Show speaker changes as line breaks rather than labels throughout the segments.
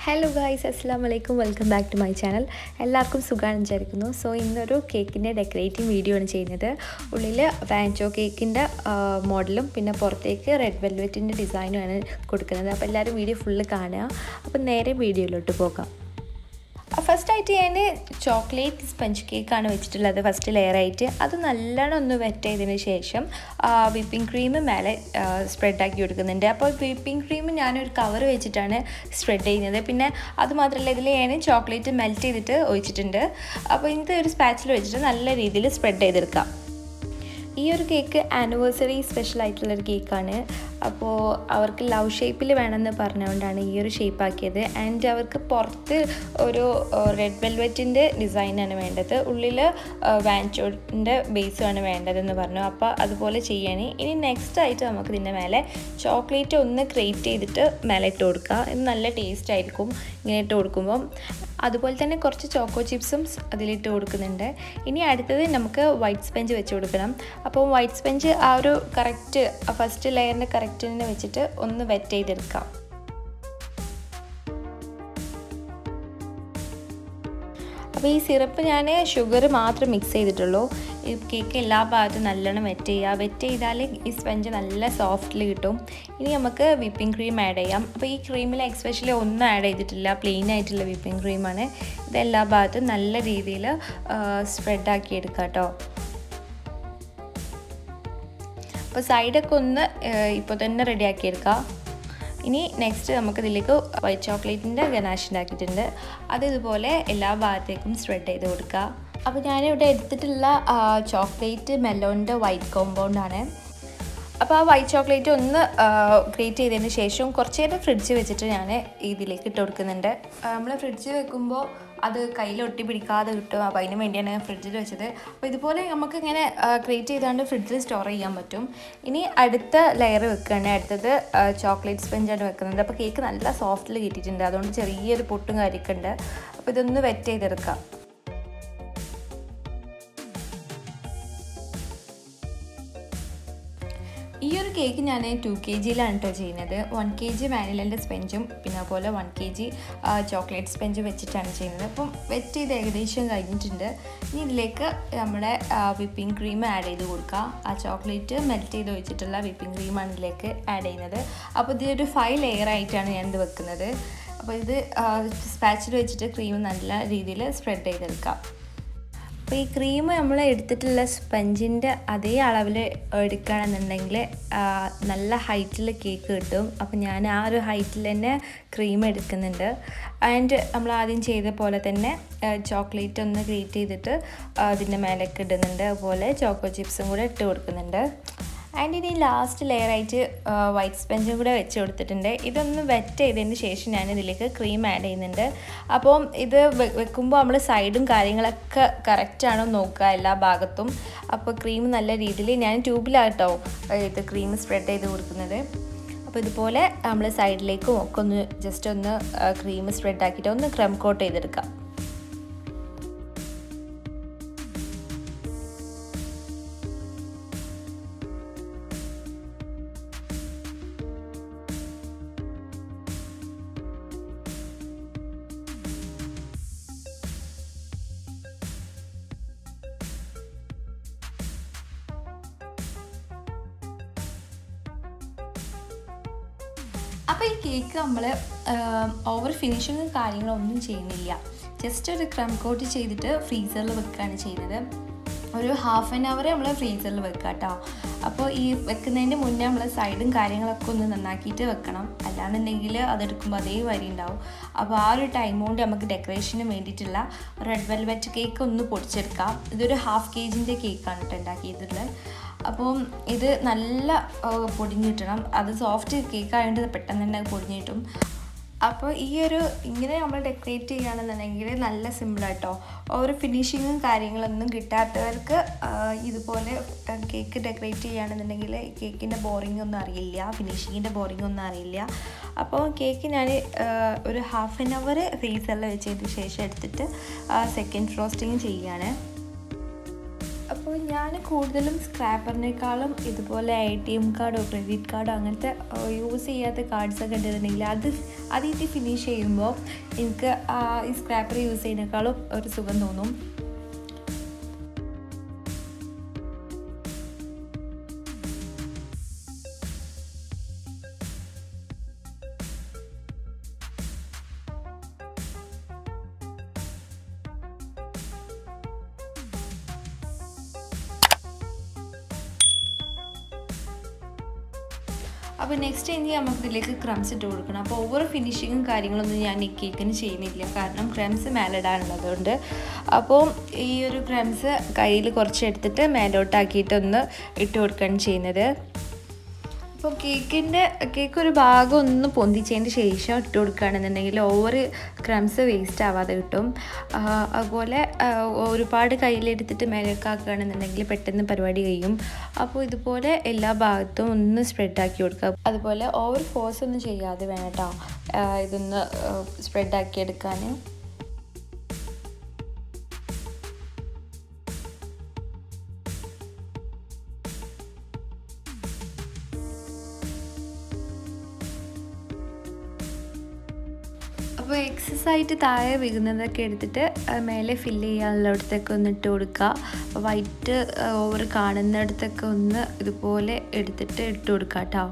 hello guys അസ്സാം വലൈക്കും welcome back to my channel എല്ലാവർക്കും സുഖമാണ് വിചാരിക്കുന്നു സോ ഇന്നൊരു കേക്കിൻ്റെ ഡെക്കറേറ്റിംഗ് വീഡിയോ ആണ് ചെയ്യുന്നത് ഉള്ളിൽ വാൻചോ കേക്കിൻ്റെ മോഡലും പിന്നെ പുറത്തേക്ക് റെഡ് വെൽവെറ്റിൻ്റെ ഡിസൈനുമാണ് കൊടുക്കുന്നത് അപ്പോൾ എല്ലാവരും വീഡിയോ ഫുള്ള് കാണുക അപ്പോൾ നേരെ വീഡിയോയിലോട്ട് പോകാം ഫസ്റ്റായിട്ട് ഞാൻ ചോക്ലേറ്റ് സ്പഞ്ച് കേക്കാണ് വെച്ചിട്ടുള്ളത് ഫസ്റ്റ് ലെയറായിട്ട് അത് നല്ലോണം ഒന്ന് വെറ്റ് ചെയ്തതിന് ശേഷം വിപ്പിംഗ് ക്രീം മേലെ സ്പ്രെഡാക്കി കൊടുക്കുന്നുണ്ട് അപ്പോൾ വിപ്പിംഗ് ക്രീം ഞാനൊരു കവർ വെച്ചിട്ടാണ് സ്പ്രെഡ് ചെയ്യുന്നത് പിന്നെ അത് മാത്രമല്ല ഇതിൽ ഞാൻ ചോക്ലേറ്റ് മെൽറ്റ് ചെയ്തിട്ട് ഒഴിച്ചിട്ടുണ്ട് അപ്പോൾ ഇത് ഒരു സ്പാച്ചിൽ വെച്ചിട്ട് നല്ല രീതിയിൽ സ്പ്രെഡ് ചെയ്തെടുക്കാം ഈ ഒരു കേക്ക് ആനിവേഴ്സറി സ്പെഷ്യൽ ആയിട്ടുള്ളൊരു കേക്കാണ് അപ്പോൾ അവർക്ക് ലവ് ഷേപ്പിൽ വേണമെന്ന് പറഞ്ഞുകൊണ്ടാണ് ഈ ഒരു ഷേപ്പ് ആക്കിയത് ആൻഡ് അവർക്ക് പുറത്ത് ഒരു റെഡ് വെൽവെറ്റിൻ്റെ ഡിസൈനാണ് വേണ്ടത് ഉള്ളിൽ വാൻചോട്ടിൻ്റെ ബേസുമാണ് വേണ്ടതെന്ന് പറഞ്ഞു അപ്പോൾ അതുപോലെ ചെയ്യണേ ഇനി നെക്സ്റ്റ് ആയിട്ട് നമുക്ക് ഇതിൻ്റെ മേലെ ചോക്ലേറ്റ് ഒന്ന് ക്രിയേറ്റ് ചെയ്തിട്ട് മേലെ ഇട്ട് കൊടുക്കുക ഇത് നല്ല ടേസ്റ്റ് ആയിരിക്കും ഇങ്ങനെ ഇട്ട് കൊടുക്കുമ്പം അതുപോലെ തന്നെ കുറച്ച് ചോക്കോ ചിപ്സും അതിലിട്ട് കൊടുക്കുന്നുണ്ട് ഇനി അടുത്തത് നമുക്ക് വൈറ്റ് സ്പഞ്ച് വെച്ച് കൊടുക്കണം അപ്പോൾ വൈറ്റ് സ്പഞ്ച് ആ ഒരു കറക്റ്റ് ഫസ്റ്റ് ലെയറിൻ്റെ കറക്റ്റിനെ വെച്ചിട്ട് ഒന്ന് വെറ്റ് ചെയ്തെടുക്കാം അപ്പോൾ ഈ സിറപ്പ് ഞാൻ ഷുഗർ മാത്രം മിക്സ് ചെയ്തിട്ടുള്ളൂ ഈ കേക്ക് എല്ലാ ഭാഗത്തും നല്ലോണം വെറ്റ് ചെയ്യുക വെറ്റ് ചെയ്താൽ ഈ സ്പഞ്ച് നല്ല സോഫ്റ്റിൽ കിട്ടും ഇനി നമുക്ക് വിപ്പിംഗ് ക്രീം ആഡ് ചെയ്യാം അപ്പോൾ ഈ ക്രീമിൽ എക്സ്പെഷ്യലി ഒന്നും ആഡ് ചെയ്തിട്ടില്ല പ്ലെയിൻ ആയിട്ടുള്ള വിപ്പിംഗ് ക്രീമാണ് ഇത് എല്ലാ ഭാഗത്തും നല്ല രീതിയിൽ സ്പ്രെഡാക്കി എടുക്കുക കേട്ടോ അപ്പോൾ സൈഡൊക്കെ ഒന്ന് ഇപ്പോൾ തന്നെ റെഡിയാക്കി എടുക്കുക ഇനി നെക്സ്റ്റ് നമുക്കിതിലേക്ക് വൈറ്റ് ചോക്ലേറ്റിൻ്റെ ഗനാഷ് ഉണ്ടാക്കിയിട്ടുണ്ട് അത് ഇതുപോലെ എല്ലാ ഭാഗത്തേക്കും സ്പ്രെഡ് ചെയ്ത് കൊടുക്കുക അപ്പോൾ ഞാനിവിടെ എടുത്തിട്ടുള്ള ചോക്ലേറ്റ് മെലോണിൻ്റെ വൈറ്റ് കോമ്പൗണ്ടാണ് അപ്പോൾ ആ വൈറ്റ് ചോക്ലേറ്റ് ഒന്ന് ഗ്രേറ്റ് ചെയ്തതിന് ശേഷം കുറച്ച് നേരം ഫ്രിഡ്ജ് വെച്ചിട്ട് ഞാൻ ഇതിലേക്ക് ഇട്ട് കൊടുക്കുന്നുണ്ട് നമ്മൾ ഫ്രിഡ്ജ് വെക്കുമ്പോൾ അത് കയ്യിൽ ഒട്ടി പിടിക്കാതെ കിട്ടും അപ്പോൾ അതിന് വേണ്ടിയാണ് ഞാൻ ഫ്രിഡ്ജിൽ വെച്ചത് അപ്പോൾ ഇതുപോലെ നമുക്ക് ഇങ്ങനെ ക്രിയേറ്റ് ചെയ്താണ്ട് ഫ്രിഡ്ജിൽ സ്റ്റോർ ചെയ്യാൻ പറ്റും ഇനി അടുത്ത ലെയർ വെക്കുകയാണ് അടുത്തത് ചോക്ലേറ്റ് സ്പഞ്ചാണ് വെക്കുന്നത് അപ്പോൾ കേക്ക് നല്ല സോഫ്റ്റിൽ കിട്ടിയിട്ടുണ്ട് അതുകൊണ്ട് ചെറിയൊരു പൊട്ടും കാര്യമൊക്കെ ഉണ്ട് അപ്പോൾ ഇതൊന്ന് വെറ്റ് ചെയ്തെടുക്കാം ഈ ഒരു കേക്ക് ഞാൻ ടു കെ ജിയിലാണ് കേട്ടോ ചെയ്യുന്നത് വൺ കെ ജി വാനിലൻ്റെ സ്പെഞ്ചും പിന്നെ അതുപോലെ വൺ കെ ജി ചോക്ലേറ്റ് സ്പെഞ്ചും വെച്ചിട്ടാണ് ചെയ്യുന്നത് അപ്പം വെറ്റ് ചെയ്ത് ഏകദേശം കഴിഞ്ഞിട്ടുണ്ട് ഇനി ഇതിലേക്ക് നമ്മുടെ വിപ്പിംഗ് ക്രീം ആഡ് ചെയ്ത് കൊടുക്കുക ആ ചോക്ലേറ്റ് മെൽറ്റ് ചെയ്ത് വെച്ചിട്ടുള്ള വിപ്പിംഗ് ക്രീമാണ് ഇതിലേക്ക് ആഡ് ചെയ്യുന്നത് അപ്പോൾ ഇതൊരു ഫൈവ് ലെയർ ആയിട്ടാണ് ഞാൻ ഇത് വെക്കുന്നത് അപ്പോൾ ഇത് സ്പാച്ചിൽ വെച്ചിട്ട് ക്രീം നല്ല രീതിയിൽ സ്പ്രെഡ് ചെയ്തെടുക്കാം അപ്പോൾ ഈ ക്രീം നമ്മൾ എടുത്തിട്ടുള്ള സ്പഞ്ചിൻ്റെ അതേ അളവിൽ എടുക്കുകയാണെന്നുണ്ടെങ്കിൽ നല്ല ഹൈറ്റിൽ കേക്ക് കിട്ടും അപ്പോൾ ഞാൻ ആ ഒരു ഹൈറ്റിൽ തന്നെ ക്രീം എടുക്കുന്നുണ്ട് ആൻഡ് നമ്മൾ ആദ്യം ചെയ്ത പോലെ തന്നെ ചോക്ലേറ്റ് ഒന്ന് ഗ്രേറ്റ് ചെയ്തിട്ട് അതിൻ്റെ മേലേക്ക് ഇടുന്നുണ്ട് അതുപോലെ ചോക്കോ ചിപ്സും കൂടെ ഇട്ട് കൊടുക്കുന്നുണ്ട് ആൻഡ് ഇനി ലാസ്റ്റ് ലെയറായിട്ട് വൈറ്റ് സ്പഞ്ചും കൂടെ വെച്ച് കൊടുത്തിട്ടുണ്ട് ഇതൊന്ന് വെറ്റ് ചെയ്തതിന് ശേഷം ഞാൻ ഇതിലേക്ക് ക്രീം ആഡ് ചെയ്യുന്നുണ്ട് അപ്പം ഇത് വെക്കുമ്പോൾ നമ്മൾ സൈഡും കാര്യങ്ങളൊക്കെ കറക്റ്റാണോ നോക്കുക എല്ലാ ഭാഗത്തും അപ്പോൾ ക്രീം നല്ല രീതിയിൽ ഞാൻ ട്യൂബിലാട്ടോ ഇത് ക്രീം സ്പ്രെഡ് ചെയ്ത് കൊടുക്കുന്നത് അപ്പോൾ ഇതുപോലെ നമ്മൾ സൈഡിലേക്കും ഒക്കെ ഒന്ന് ജസ്റ്റ് ഒന്ന് ക്രീം സ്പ്രെഡ് ആക്കിയിട്ട് ഒന്ന് ക്രം കോട്ട് ചെയ്തെടുക്കാം അപ്പോൾ ഈ കേക്ക് നമ്മൾ ഓവർ ഫിനിഷിങ്ങും കാര്യങ്ങളൊന്നും ചെയ്യുന്നില്ല ജസ്റ്റ് ഒരു ക്രം കോട്ട് ചെയ്തിട്ട് ഫ്രീസറിൽ വെക്കുകയാണ് ചെയ്യുന്നത് ഒരു ഹാഫ് ആൻ അവർ നമ്മൾ ഫ്രീസറിൽ വെക്കുക കേട്ടോ അപ്പോൾ ഈ വെക്കുന്നതിൻ്റെ മുന്നേ നമ്മൾ സൈഡും കാര്യങ്ങളൊക്കെ ഒന്ന് നന്നാക്കിയിട്ട് വെക്കണം അല്ലാന്നുണ്ടെങ്കിൽ അതെടുക്കുമ്പോൾ അതേ വരി ഉണ്ടാവും അപ്പോൾ ആ ഒരു ടൈം കൊണ്ട് നമുക്ക് ഡെക്കറേഷന് വേണ്ടിയിട്ടുള്ള റെഡ് വെൽവെറ്റ് കേക്ക് ഒന്ന് പൊടിച്ചെടുക്കാം ഇതൊരു ഹാഫ് കെ ജിൻ്റെ കേക്കാണ് കേട്ടോ ഉണ്ടാക്കിയിട്ടുള്ളത് അപ്പം ഇത് നല്ല പൊടിഞ്ഞ് കിട്ടണം അത് സോഫ്റ്റ് കേക്ക് ആയതുകൊണ്ട് പെട്ടെന്ന് തന്നെ പൊടിഞ്ഞ് കിട്ടും അപ്പോൾ ഈ ഒരു ഇങ്ങനെ നമ്മൾ ഡെക്കറേറ്റ് ചെയ്യുകയാണെന്നുണ്ടെങ്കിൽ നല്ല സിമ്പിളാട്ടോ ഒരു ഫിനിഷിങ്ങും കാര്യങ്ങളൊന്നും കിട്ടാത്തവർക്ക് ഇതുപോലെ കേക്ക് ഡെക്കറേറ്റ് ചെയ്യുകയാണെന്നുണ്ടെങ്കിൽ കേക്കിൻ്റെ ബോറിംഗ് ഒന്നും അറിയില്ല ഫിനിഷിങ്ങിൻ്റെ ബോറിംഗ് ഒന്നും അറിയില്ല അപ്പോൾ കേക്ക് ഞാൻ ഒരു ഹാഫ് ആൻ അവർ ഫ്രീസറിൽ വെച്ചതിന് ശേഷം എടുത്തിട്ട് സെക്കൻഡ് ഫ്രോസ്റ്റിങ് ചെയ്യുകയാണ് അപ്പോൾ ഞാൻ കൂടുതലും സ്ക്രാപ്പറിനേക്കാളും ഇതുപോലെ എ ടി എം കാർഡോ ക്രെഡിറ്റ് കാർഡോ അങ്ങനത്തെ യൂസ് ചെയ്യാത്ത കാർഡ്സ് ഒക്കെ ഉണ്ടെന്നുണ്ടെങ്കിൽ അത് അതിട്ട് ഫിനിഷ് ചെയ്യുമ്പോൾ എനിക്ക് ആ ഈ സ്ക്രാപ്പർ യൂസ് ചെയ്യുന്നതിനേക്കാളും ഒരു സുഖം തോന്നും അപ്പോൾ നെക്സ്റ്റ് ഇനി നമുക്ക് ഇതിലേക്ക് ക്രംസ് ഇട്ട് കൊടുക്കണം അപ്പോൾ ഓവർ ഫിനിഷിങ്ങും കാര്യങ്ങളൊന്നും ഞാൻ ഈ കേക്കിന് ചെയ്യുന്നില്ല കാരണം ക്രംസ് മേലിടാനുള്ളതുകൊണ്ട് അപ്പോൾ ഈ ഒരു ക്രംസ് കയ്യിൽ കുറച്ച് എടുത്തിട്ട് മേലോട്ടാക്കിയിട്ടൊന്ന് ഇട്ട് കൊടുക്കുകയാണ് ചെയ്യുന്നത് അപ്പോൾ കേക്കിൻ്റെ കേക്ക് ഒരു ഭാഗം ഒന്ന് പൊന്തിച്ചതിന് ശേഷം ഇട്ട് കൊടുക്കുകയാണെന്നുണ്ടെങ്കിൽ ഓവർ ക്രംസ് വേസ്റ്റ് ആവാതെ കിട്ടും അതുപോലെ ഒരുപാട് കയ്യിലെടുത്തിട്ട് മേലേക്ക് ആക്കുകയാണെന്നുണ്ടെങ്കിൽ പെട്ടെന്ന് പരിപാടി കഴിയും അപ്പോൾ ഇതുപോലെ എല്ലാ ഭാഗത്തും ഒന്ന് സ്പ്രെഡാക്കി കൊടുക്കുക അതുപോലെ ഓവർ ഫോഴ്സ് ഒന്നും ചെയ്യാതെ വേണം കേട്ടോ ഇതൊന്ന് സ്പ്രെഡാക്കി എടുക്കാൻ അപ്പോൾ എക്സസ് ആയിട്ട് താഴെ വീഴുന്നതൊക്കെ എടുത്തിട്ട് മേലെ ഫില്ല് ചെയ്യാനുള്ളിടത്തൊക്കെ ഒന്ന് ഇട്ട് കൊടുക്കുക വൈറ്റ് ഓവർ കാണുന്നിടത്തൊക്കെ ഒന്ന് ഇതുപോലെ എടുത്തിട്ട് ഇട്ട് കൊടുക്കുക കേട്ടോ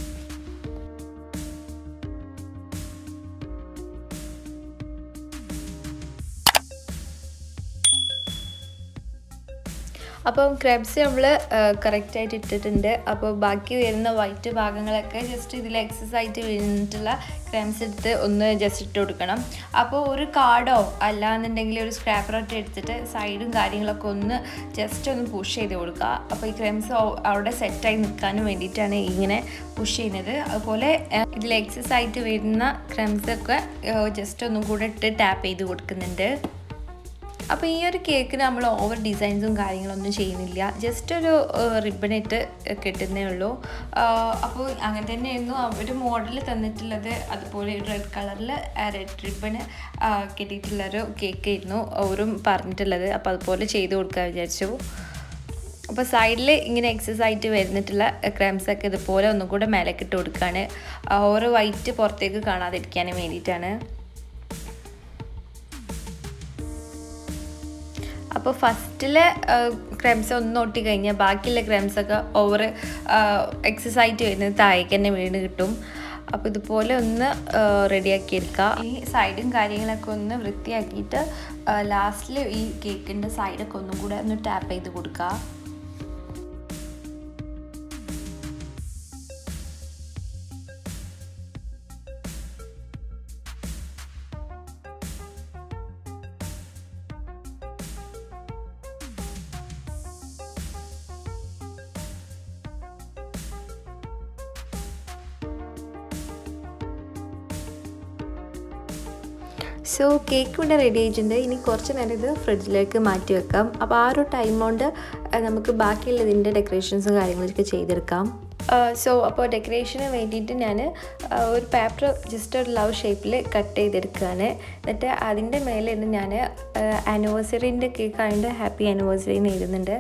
അപ്പം ക്രബ്സ് നമ്മൾ കറക്റ്റായിട്ട് ഇട്ടിട്ടുണ്ട് അപ്പോൾ ബാക്കി വരുന്ന വൈറ്റ് ഭാഗങ്ങളൊക്കെ ജസ്റ്റ് ഇതിൽ എക്സസ് ആയിട്ട് വീണിട്ടുള്ള ക്രംസ് എടുത്ത് ഒന്ന് ജസ്റ്റ് ഇട്ട് കൊടുക്കണം അപ്പോൾ ഒരു കാർഡോ അല്ലാന്നുണ്ടെങ്കിൽ ഒരു സ്ക്രാപ്പറൊക്കെ എടുത്തിട്ട് സൈഡും കാര്യങ്ങളൊക്കെ ഒന്ന് ജസ്റ്റ് ഒന്ന് പുഷ് ചെയ്ത് കൊടുക്കുക അപ്പോൾ ഈ ക്രംസ് അവിടെ സെറ്റായി നിൽക്കാനും വേണ്ടിയിട്ടാണ് ഇങ്ങനെ പുഷ് ചെയ്യുന്നത് അതുപോലെ ഇതിൽ എക്സസ് ആയിട്ട് വരുന്ന ക്രംസൊക്കെ ജസ്റ്റ് ഒന്നും കൂടെ ഇട്ട് ടാപ്പ് ചെയ്ത് കൊടുക്കുന്നുണ്ട് അപ്പോൾ ഈ ഒരു കേക്കിന് നമ്മൾ ഓവർ ഡിസൈൻസും കാര്യങ്ങളൊന്നും ചെയ്യുന്നില്ല ജസ്റ്റ് ഒരു റിബണിട്ട് കിട്ടുന്നേ ഉള്ളൂ അപ്പോൾ അങ്ങനെ തന്നെയായിരുന്നു അവർ മോഡൽ തന്നിട്ടുള്ളത് അതുപോലെ റെഡ് കളറിൽ റെഡ് റിബണ് കെട്ടിയിട്ടുള്ളൊരു കേക്കായിരുന്നു ഓരും പറഞ്ഞിട്ടുള്ളത് അപ്പോൾ അതുപോലെ ചെയ്ത് കൊടുക്കാൻ വിചാരിച്ചു അപ്പോൾ സൈഡിൽ ഇങ്ങനെ എക്സസ് ആയിട്ട് വരുന്നിട്ടുള്ള ക്രംസൊക്കെ ഇതുപോലെ ഒന്നും കൂടെ മേലക്കിട്ട് കൊടുക്കുകയാണ് ഓരോ വൈറ്റ് പുറത്തേക്ക് കാണാതിരിക്കാൻ വേണ്ടിയിട്ടാണ് അപ്പോൾ ഫസ്റ്റിലെ ക്രംസ് ഒന്ന് ഒട്ടി കഴിഞ്ഞാൽ ബാക്കിയുള്ള ക്രംസൊക്കെ ഓവർ എക്സസ് ആയിട്ട് വരുന്നത് താഴേക്ക് തന്നെ വീണ് കിട്ടും അപ്പോൾ ഇതുപോലെ ഒന്ന് റെഡിയാക്കി എടുക്കുക ഈ സൈഡും കാര്യങ്ങളൊക്കെ ഒന്ന് വൃത്തിയാക്കിയിട്ട് ലാസ്റ്റിൽ ഈ കേക്കിൻ്റെ സൈഡൊക്കെ ഒന്നും കൂടെ ഒന്ന് ടാപ്പ് ചെയ്ത് കൊടുക്കുക സോ കേക്ക് ഇവിടെ റെഡി ആയിട്ടുണ്ട് ഇനി കുറച്ച് നേരം ഇത് ഫ്രിഡ്ജിലേക്ക് മാറ്റി വെക്കാം അപ്പോൾ ആ ഒരു ടൈം കൊണ്ട് നമുക്ക് ബാക്കിയുള്ള ഇതിൻ്റെ ഡെക്കറേഷൻസും കാര്യങ്ങളൊക്കെ ചെയ്തെടുക്കാം സോ അപ്പോൾ ഡെക്കറേഷന് വേണ്ടിയിട്ട് ഞാൻ ഒരു പേപ്പർ ജസ്റ്റ് ഒരു ലവ് ഷേപ്പിൽ കട്ട് ചെയ്തെടുക്കുകയാണ് എന്നിട്ട് അതിൻ്റെ മേലെ ഞാൻ ആനിവേഴ്സറിൻ്റെ കേക്ക് ആയതുകൊണ്ട് ഹാപ്പി ആനിവേഴ്സറി എന്ന് എഴുതുന്നുണ്ട്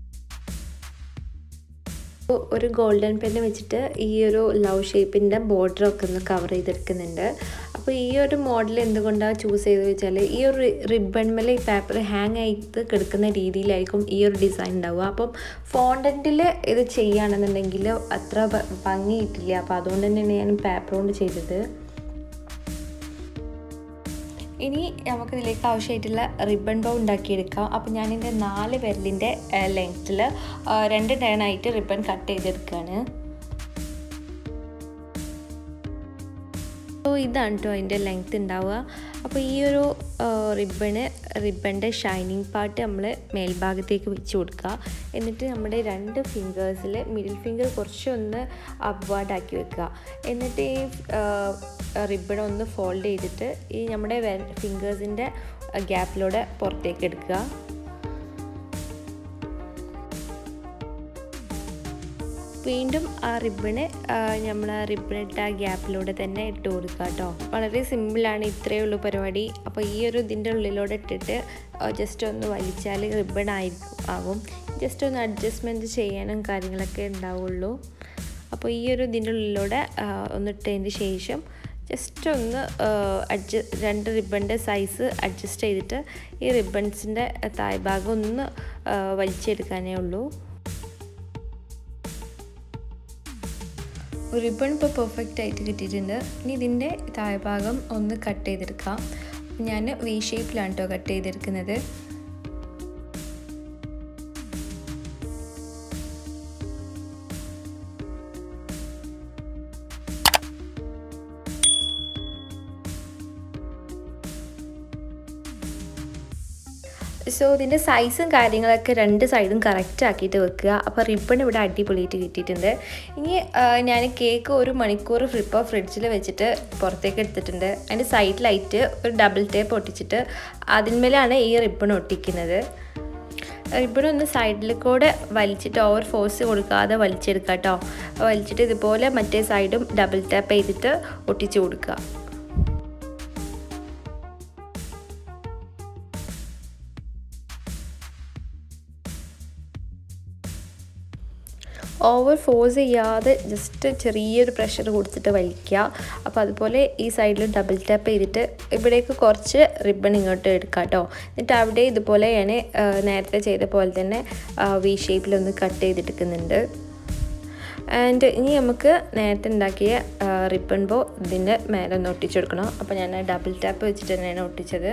ഒരു ഗോൾഡൻ പെന്ന് വെച്ചിട്ട് ഈ ഒരു ലവ് ഷേപ്പിൻ്റെ ബോർഡറൊക്കെ ഒന്ന് കവർ ചെയ്തെടുക്കുന്നുണ്ട് അപ്പോൾ ഈ ഒരു മോഡൽ എന്തുകൊണ്ടാണ് ചൂസ് ചെയ്തത് വെച്ചാൽ ഈ ഒരു റിബൺമേൽ ഈ പേപ്പർ ഹാങ് ആയിട്ട് കിടക്കുന്ന രീതിയിലായിരിക്കും ഈ ഒരു ഡിസൈൻ ഉണ്ടാവുക അപ്പം ഫോണ്ടൻറ്റിൽ ഇത് ചെയ്യുകയാണെന്നുണ്ടെങ്കിൽ അത്ര ഭംഗി കിട്ടില്ല അപ്പോൾ അതുകൊണ്ട് തന്നെയാണ് ഞാൻ പേപ്പർ കൊണ്ട് ചെയ്തത് ഇനി നമുക്കിതിലേക്ക് ആവശ്യമായിട്ടുള്ള റിബൺ ബൗ ഉണ്ടാക്കിയെടുക്കാം അപ്പോൾ ഞാനിൻ്റെ നാല് വിരലിൻ്റെ ലെങ്ത്തിൽ രണ്ട് ടേണായിട്ട് റിബൺ കട്ട് ചെയ്തെടുക്കുകയാണ് അപ്പോൾ ഇതാണ് കേട്ടോ അതിൻ്റെ ലെങ്ത് ഉണ്ടാവുക അപ്പോൾ ഈ ഒരു റിബണ് റിബണിൻ്റെ ഷൈനിങ് പാർട്ട് നമ്മൾ മേൽഭാഗത്തേക്ക് വെച്ച് കൊടുക്കുക എന്നിട്ട് നമ്മുടെ രണ്ട് ഫിംഗേഴ്സിൽ മിഡിൽ ഫിംഗർ കുറച്ചൊന്ന് അപ്വാർഡാക്കി വെക്കുക എന്നിട്ട് ഈ റിബൺ ഒന്ന് ഫോൾഡ് ചെയ്തിട്ട് ഈ നമ്മുടെ ഫിംഗേഴ്സിൻ്റെ ഗ്യാപ്പിലൂടെ പുറത്തേക്ക് എടുക്കുക വീണ്ടും ആ റിബണ് നമ്മൾ ആ റിബണിട്ട ആ ഗ്യാപ്പിലൂടെ തന്നെ ഇട്ട് കൊടുക്കുക കേട്ടോ വളരെ സിമ്പിളാണ് ഇത്രയേ ഉള്ളൂ പരിപാടി അപ്പോൾ ഈ ഒരു ഇതിൻ്റെ ഉള്ളിലൂടെ ഇട്ടിട്ട് ജസ്റ്റ് ഒന്ന് വലിച്ചാൽ റിബൺ ആയിരിക്കും ആകും ജസ്റ്റ് ഒന്ന് അഡ്ജസ്റ്റ്മെൻറ്റ് ചെയ്യാനും കാര്യങ്ങളൊക്കെ ഉണ്ടാവുള്ളൂ അപ്പോൾ ഈ ഒരു ഇതിൻ്റെ ഉള്ളിലൂടെ ഒന്ന് ഇട്ടതിന് ശേഷം ജസ്റ്റ് ഒന്ന് അഡ്ജ രണ്ട് റിബണിൻ്റെ സൈസ് അഡ്ജസ്റ്റ് ചെയ്തിട്ട് ഈ റിബൺസിൻ്റെ താഴ്ഭാഗം ഒന്ന് വലിച്ചെടുക്കാനേ ഉള്ളൂ റിബൺ ഇപ്പോൾ പെർഫെക്റ്റ് ആയിട്ട് കിട്ടിയിട്ടുണ്ട് ഇനി ഇതിൻ്റെ താഴ്ഭാഗം ഒന്ന് കട്ട് ചെയ്തെടുക്കാം ഞാൻ വി ഷേപ്പിലാണ് കേട്ടോ കട്ട് ചെയ്തെടുക്കുന്നത് സോ ഇതിൻ്റെ സൈസും കാര്യങ്ങളൊക്കെ രണ്ട് സൈഡും കറക്റ്റ് ആക്കിയിട്ട് വെക്കുക അപ്പോൾ റിബൺ ഇവിടെ അടിപൊളിയായിട്ട് കിട്ടിയിട്ടുണ്ട് ഇനി ഞാൻ കേക്ക് ഒരു മണിക്കൂർ ഫ്രിപ്പോൾ ഫ്രിഡ്ജിൽ വെച്ചിട്ട് പുറത്തേക്ക് എടുത്തിട്ടുണ്ട് അതിൻ്റെ സൈഡിലായിട്ട് ഒരു ഡബിൾ ടേപ്പ് ഒട്ടിച്ചിട്ട് അതിന്മേലാണ് ഈ റിബൺ ഒട്ടിക്കുന്നത് റിബൺ ഒന്ന് സൈഡിൽ കൂടെ വലിച്ചിട്ട് ഓവർ ഫോഴ്സ് കൊടുക്കാതെ വലിച്ചെടുക്കുക കേട്ടോ വലിച്ചിട്ട് ഇതുപോലെ മറ്റേ സൈഡും ഡബിൾ ടാപ്പ് ചെയ്തിട്ട് ഒട്ടിച്ച് കൊടുക്കുക ഓവർ ഫോഴ്സ് ചെയ്യാതെ ജസ്റ്റ് ചെറിയൊരു പ്രഷർ കൊടുത്തിട്ട് വലിക്കുക അപ്പോൾ അതുപോലെ ഈ സൈഡിൽ ഡബിൾ ടാപ്പ് ചെയ്തിട്ട് ഇവിടേക്ക് കുറച്ച് റിബൺ ഇങ്ങോട്ട് എടുക്കുക കേട്ടോ എന്നിട്ട് അവിടെ ഇതുപോലെ ഞാൻ നേരത്തെ ചെയ്ത പോലെ തന്നെ വി ഷേപ്പിലൊന്ന് കട്ട് ചെയ്തെടുക്കുന്നുണ്ട് ആൻഡ് ഇനി നമുക്ക് നേരത്തെ ഉണ്ടാക്കിയ റിബൺ ബോ ഇതിൻ്റെ മേലെ ഒന്ന് ഒട്ടിച്ചെടുക്കണം അപ്പോൾ ഞാൻ ഡബിൾ ടാപ്പ് വെച്ചിട്ട് തന്നെയാണ് ഒട്ടിച്ചത്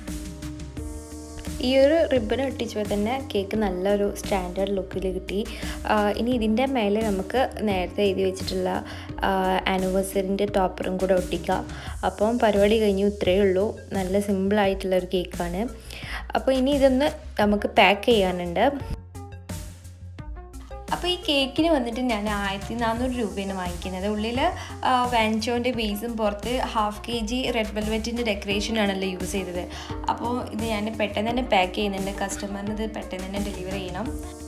ഈ ഒരു റിബൺ ഒട്ടിച്ചപ്പോൾ തന്നെ കേക്ക് നല്ലൊരു സ്റ്റാൻഡേർഡ് ലുക്കിൽ കിട്ടി ഇനി ഇതിൻ്റെ മേലെ നമുക്ക് നേരത്തെ എഴുതി വെച്ചിട്ടുള്ള ആനിവേഴ്സറിൻ്റെ ടോപ്പറും കൂടെ ഒട്ടിക്കാം അപ്പം പരിപാടി കഴിഞ്ഞു ഇത്രയേ ഉള്ളൂ നല്ല സിമ്പിളായിട്ടുള്ളൊരു കേക്കാണ് അപ്പോൾ ഇനി ഇതൊന്ന് നമുക്ക് പാക്ക് ചെയ്യാനുണ്ട് അപ്പോൾ ഈ കേക്കിന് വന്നിട്ട് ഞാൻ ആയിരത്തി നാനൂറ് രൂപയാണ് വാങ്ങിക്കുന്നത് ഉള്ളിൽ വാൻചോൻ്റെ ബേസും പുറത്ത് ഹാഫ് കെ ജി റെഡ് വെൽവെറ്റിൻ്റെ ഡെക്കറേഷനാണല്ലോ യൂസ് ചെയ്തത് അപ്പോൾ ഇത് ഞാൻ പെട്ടെന്ന് തന്നെ പാക്ക് ചെയ്യുന്നുണ്ട് കസ്റ്റമറിന് ഇത് പെട്ടെന്ന് തന്നെ ഡെലിവർ ചെയ്യണം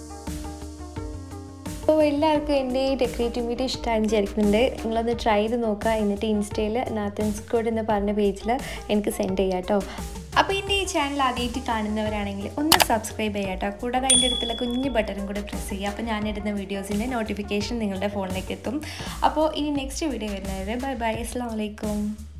അപ്പോൾ എല്ലാവർക്കും എൻ്റെ ഈ ഡെക്കറേറ്റീവ് വീഡിയോ ഇഷ്ടമായി വിചാരിക്കുന്നുണ്ട് നിങ്ങളൊന്ന് ട്രൈ ചെയ്ത് നോക്കുക എന്നിട്ട് ഇൻസ്റ്റയിൽ നാത്തൻസ് കോഡ് എന്ന് പറഞ്ഞ പേജിൽ എനിക്ക് സെൻഡ് ചെയ്യാം കേട്ടോ അപ്പോൾ എൻ്റെ ഈ ചാനൽ ആദ്യമായിട്ട് കാണുന്നവരാണെങ്കിൽ ഒന്ന് സബ്സ്ക്രൈബ് ചെയ്യാം കേട്ടോ കൂടാതെ അതിൻ്റെ അടുത്തുള്ള കുഞ്ഞ് ബട്ടണും കൂടെ പ്രസ് ചെയ്യുക അപ്പോൾ ഞാനിടുന്ന വീഡിയോസിൻ്റെ നോട്ടിഫിക്കേഷൻ നിങ്ങളുടെ ഫോണിലേക്ക് എത്തും അപ്പോൾ ഇനി നെക്സ്റ്റ് വീഡിയോ വരുന്നവരെ ബൈ ബൈ അസ്സാം വലൈക്കും